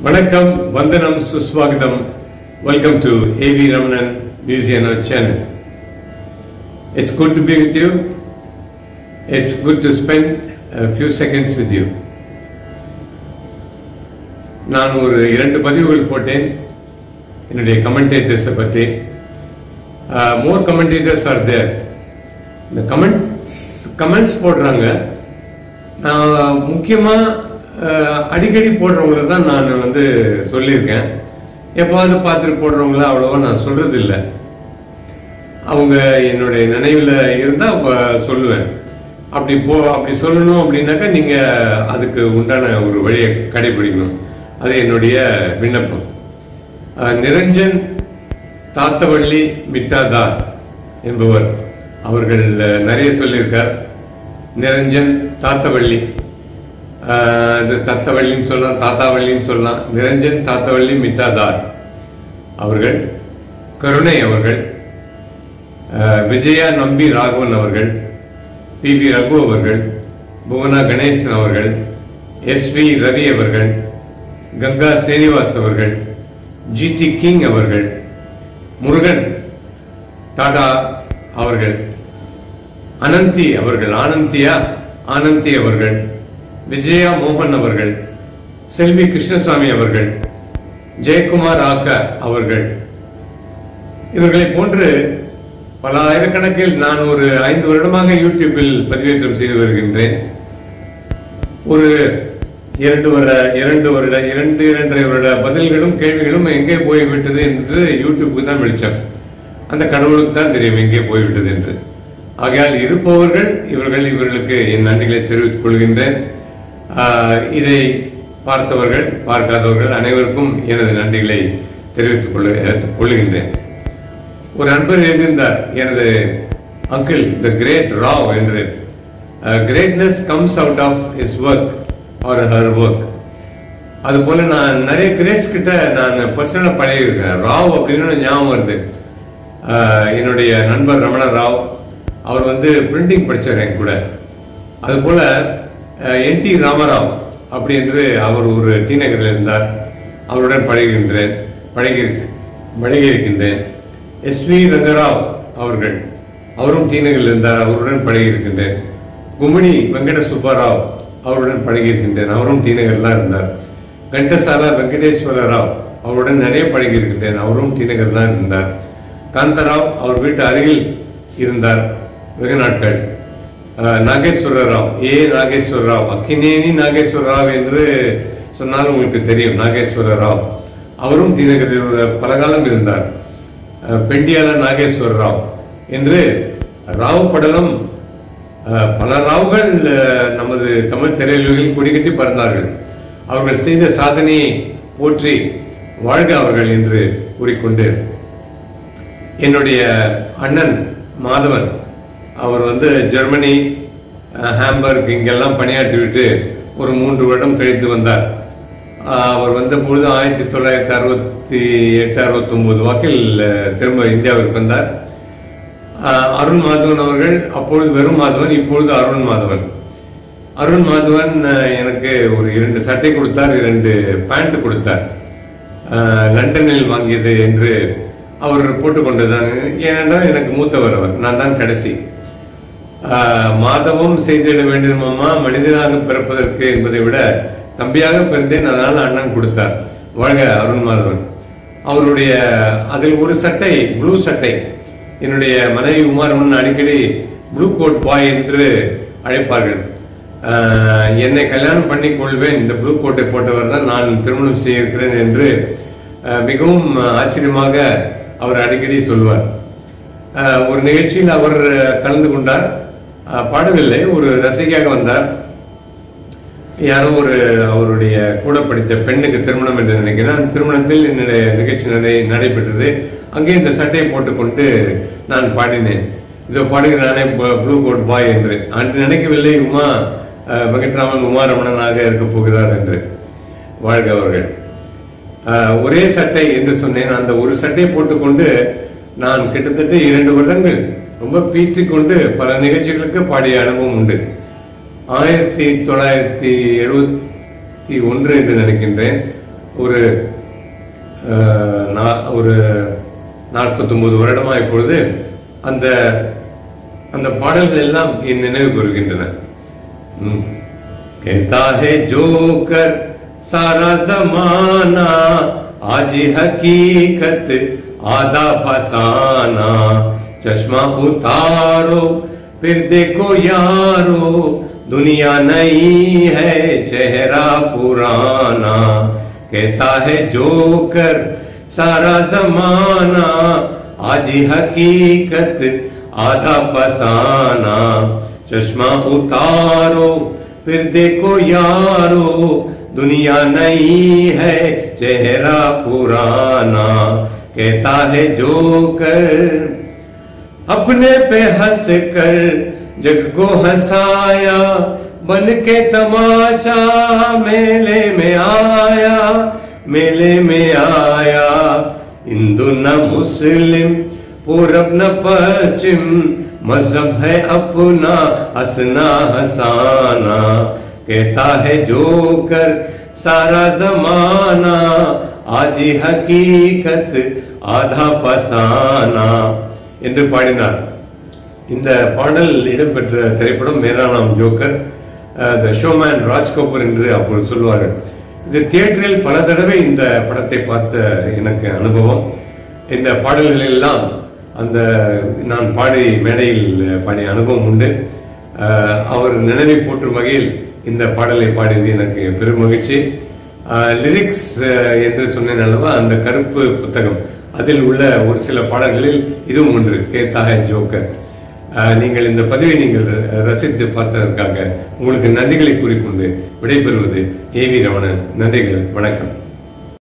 வணக்கம் வந்தனம் சுஸ்வாகதம் welcome to A V Ramanan museum channel it's good to be with you it's good to spend few seconds with you நான் ஒரு இரண்டு பதிவுகள் போட்டேன் என்னுடைய கமெண்டேட்டர்ஸை பற்றி மோர் கமெண்டேட்டர்ஸ் ஆர் தேர் இந்த கமெண்ட்ஸ் கமெண்ட்ஸ் போடுறாங்க நான் முக்கியமாக அடிக்கடி போடுறவங்கள தான் நான் வந்து சொல்லியிருக்கேன் எப்போவாவது பார்த்துட்டு போடுறவங்கள அவ்வளோவா நான் சொல்றது இல்லை அவங்க என்னுடைய நினைவில் இருந்தால் சொல்லுவேன் அப்படி போ அப்படி சொல்லணும் அப்படின்னாக்கா நீங்கள் அதுக்கு உண்டான ஒரு வழியை கடைபிடிக்கணும் அது என்னுடைய விண்ணப்பம் அஹ், நிரஞ்சன் தாத்தவள்ளி மிட்டாதார் என்பவர் அவர்கள் அஹ், நிறைய சொல்லியிருக்கார் நிரஞ்சன் தாத்தவள்ளி ஆஹ் இது தத்தவள்ளின்னு சொல்லலாம் தாத்தாவள்ளின்னு சொல்லலாம் நிரஞ்சன் தாத்தவள்ளி மித்தாதார் அவர்கள் கருணை அவர்கள் ஆஹ் விஜயா நம்பி ராகவன் அவர்கள் பி பி ரகு அவர்கள் புவனா கணேசன் அவர்கள் எஸ் வி ரவி அவர்கள் கங்கா சீனிவாஸ் அவர்கள் ஜி டி கிங் அவர்கள் முருகன் டாடா அவர்கள் அனந்தி அவர்கள் ஆனந்தியா ஆனந்தி அவர்கள் விஜயா மோகன் அவர்கள் செல்வி கிருஷ்ணசாமி அவர்கள் ஜெயக்குமார் ஆக்க அவர்கள் இவர்களை போன்று பல ஆயிரக்கணக்கில் நான் ஒரு ஐந்து வருடமாக யூடியூப்பில் பதிவேற்றம் செய்து வருகின்றேன் ஒரு இரண்டு வருட இரண்டு வருட இரண்டு இரண்டரை வருட பதில்களும் கேள்விகளும் எங்கே போய்விட்டது என்று யூடியூப்புக்கு தான் வெளிச்சம் அந்த கடவுளுக்கு தான் தெரியும் எங்கே போய்விட்டது என்று ஆகையால் இருப்பவர்கள் இவர்கள் இவர்களுக்கு என் நன்றிகளை தெரிவித்துக் கொள்கின்றேன் ஆஹ், இதை பார்த்தவர்கள் பார்க்காதவர்கள் அனைவருக்கும் எனது நன்றிகளை தெரிவித்துக் கொள்ள கொள்ளுகின்றேன் ஒரு நண்பர் எழுதியிருந்தார் எனது அங்கிள் த கிரேட் ராவ் என்று greatness comes out of is work or her work அது போல நான் நிறைய கிரேட்ஸ் கிட்ட நான் பர்சனலாக பழகியிருக்கேன் ராவ் அப்படின்னு ஞாபகம் வருது ஆஹ் என்னுடைய நண்பர் ரமண ராவ் அவர் வந்து பிரிண்டிங் படிச்சார் என் கூட அது போல என் டி ராமராவ் அப்படி என்று அவர் ஒரு டி நகரில் இருந்தார் அவருடன் பழகுகின்றேன் பழகி பழகியிருக்கின்றேன் எஸ் வி ரங்கராவ் அவர்கள் அவரும் டி நகரில் இருந்தார் அவருடன் பழகியிருக்கின்றேன் கும்மிணி வெங்கட சுப்பாராவ் அவருடன் பழகியிருக்கின்றேன் அவரும் டி நகரில் தான் இருந்தார் கண்டசாலா வெங்கடேஸ்வர ராவ் அவருடன் நிறைய பழகியிருக்கின்றேன் அவரும் டி நகரில் தான் இருந்தார் காந்தராவ் அவர் வீட்டு அருகில் இருந்தார் வெகு நாட்கள் அஹ், நாகேஸ்வர ராவ் ஏ நாகேஸ்வர ராவ் அக்கினேனி நாகேஸ்வர ராவ் என்று சொன்னால் உங்களுக்கு தெரியும் நாகேஸ்வர ராவ் அவரும் டி நகரில் பல காலம் இருந்தார் அஹ், பெண்டியால நாகேஸ்வர ராவ் என்று ராவ் படலம் அஹ், பல ராவ்கள் அஹ், நமது தமிழ் திரையுலகில் கொடிகட்டி பறந்தார்கள் அவர்கள் செய்த சாதனையை போற்றி வாழ்க அவர்கள் என்று கூறிக்கொண்டு என்னுடைய அண்ணன் மாதவன் அவர் வந்து ஜெர்மனி அஹ், ஹாம்பர்க் இங்கெல்லாம் பணியாற்றிவிட்டு ஒரு மூன்று வருடம் கழித்து வந்தார் அஹ், அவர் வந்த பொழுது ஆயிரத்தி தொள்ளாயிரத்தி அறுபத்தி எட்டு அறுபத்தொன்பது வாக்கில் அஹ், திரும்ப இந்தியாவிற்கு வந்தார் அஹ், அருண் மாதவன் அவர்கள் அப்பொழுது வெறும் மாதவன் இப்பொழுது அருண் மாதவன் அருண் மாதவன் அஹ், எனக்கு ஒரு இரண்டு சட்டை கொடுத்தார் இரண்டு பேண்ட் கொடுத்தார் அஹ், லண்டனில் வாங்கியது என்று அவர் போட்டுக்கொண்டதான் ஏனென்றால் எனக்கு மூத்தவர் அவர் நான் தான் கடைசி ஆஹ், மாதவம் செய்திட வேண்டுமாமா மனிதனாக பிறப்பதற்கு என்பதை விட தம்பியாக பிறந்தேன் அதனால் அண்ணன் கொடுத்தார் வாழ்க அருண் மாதவன் அவருடைய அதில் ஒரு சட்டை ப்ளூ சட்டை என்னுடைய மனைவி உமாரமன் அடிக்கடி ப்ளூ கோட் பாய் என்று அழைப்பார்கள் ஆஹ், என்னை கல்யாணம் பண்ணி கொள்வேன் இந்த ப்ளூ கோட்டை போட்டவர் தான் நான் திருமணம் செய்திருக்கிறேன் என்று ஆஹ், மிகவும் ஆச்சரியமாக அவர் அடிக்கடி சொல்வார் ஆஹ், ஒரு நிகழ்ச்சியில் அவர் கலந்து கொண்டார் ஆஹ், பாடவில்லை ஒரு ரசிகையாக வந்தார் யாரோ ஒரு அவருடைய கூட படித்த பெண்ணுக்கு திருமணம் என்று நினைக்கிறேன் அந்த திருமணத்தில் என்னுடைய நிகழ்ச்சி நடை நடைபெற்றது அங்கே இந்த சட்டையை போட்டுக்கொண்டு நான் பாடினேன் இதோ பாடுகிறானே ப்ளூ கோட் பாய் என்று அன்று நினைக்கவில்லை உமா அஹ், வெங்கட்ராமன் உமா ரமணனாக இருக்க போகிறார் என்று வாழ்க அவர்கள் அஹ், ஒரே சட்டை என்று சொன்னேன் அந்த ஒரு சட்டையை போட்டுக்கொண்டு நான் கிட்டத்தட்ட இரண்டு வருடங்கள் ரொம்ப பீற்றிக் கொண்டு பல நிகழ்ச்சிகளுக்கு பாடிய அனுபவம் உண்டு ஆயிரத்தி தொள்ளாயிரத்தி எழுபத்தி ஒன்று என்று நினைக்கின்றேன் ஒரு அஹ், நா- ஒரு நாற்பத்தொன்பது வருடமா இப்பொழுது அந்த அந்த பாடல்கள் எல்லாம் என் நினைவுக்கு வருகின்றன ம். कहता है जोकर सारा जमाना आज हकीकत आधा फसाना चश्मा उतारो फिर देखो यारो दुनिया नहीं है चेहरा पुराना कहता है जोकर सारा जमाना आज हकीकत आधा फसाना चश्मा उतारो फिर देखो यारो दुनिया नहीं है चेहरा पुराना कहता है जोकर अपने पे हंस कर जग को हंसाया बन के तमाशा मेले में आया मेले में आया हिंदू न मुस्लिम पूरब न पश्चिम मजहब है अपना हंसना हंसाना कहता है जोकर सारा जमाना आज हकीकत आधा பசானா என்று பாடினார் இந்த பாடல் இடம்பெற்ற திரைப்படம் மேரானாம் ஜோக்கர் த ஷோமேன் ராஜ் கபூர் என்று அப்பொழுது சொல்வார்கள் இது தியேட்டரில் பல தடவை இந்த படத்தை பார்த்த எனக்கு அனுபவம் இந்த பாடல்கள் எல்லாம் அந்த நான் பாடி மேடையில் பாடிய அனுபவம் உண்டு அஹ், அவர் நினைவை போற்றும் வகையில் இந்த பாடலை பாடியது எனக்கு பெரும் மகிழ்ச்சி லிரிக்ஸ் என்று சொன்னேன் அல்லவா அந்த கருப்பு புத்தகம் அதில் உள்ள ஒரு சில பாடல்களில் இதுவும் ஒன்று கேத்தாக ஜோக்கர் அஹ், நீங்கள் இந்த பதிவை நீங்கள் ரசித்து பார்த்ததற்காக உங்களுக்கு நன்றிகளை கூறிக்கொண்டு விடைபெறுவது ஏ வி ரமணன் நன்றிகள் வணக்கம்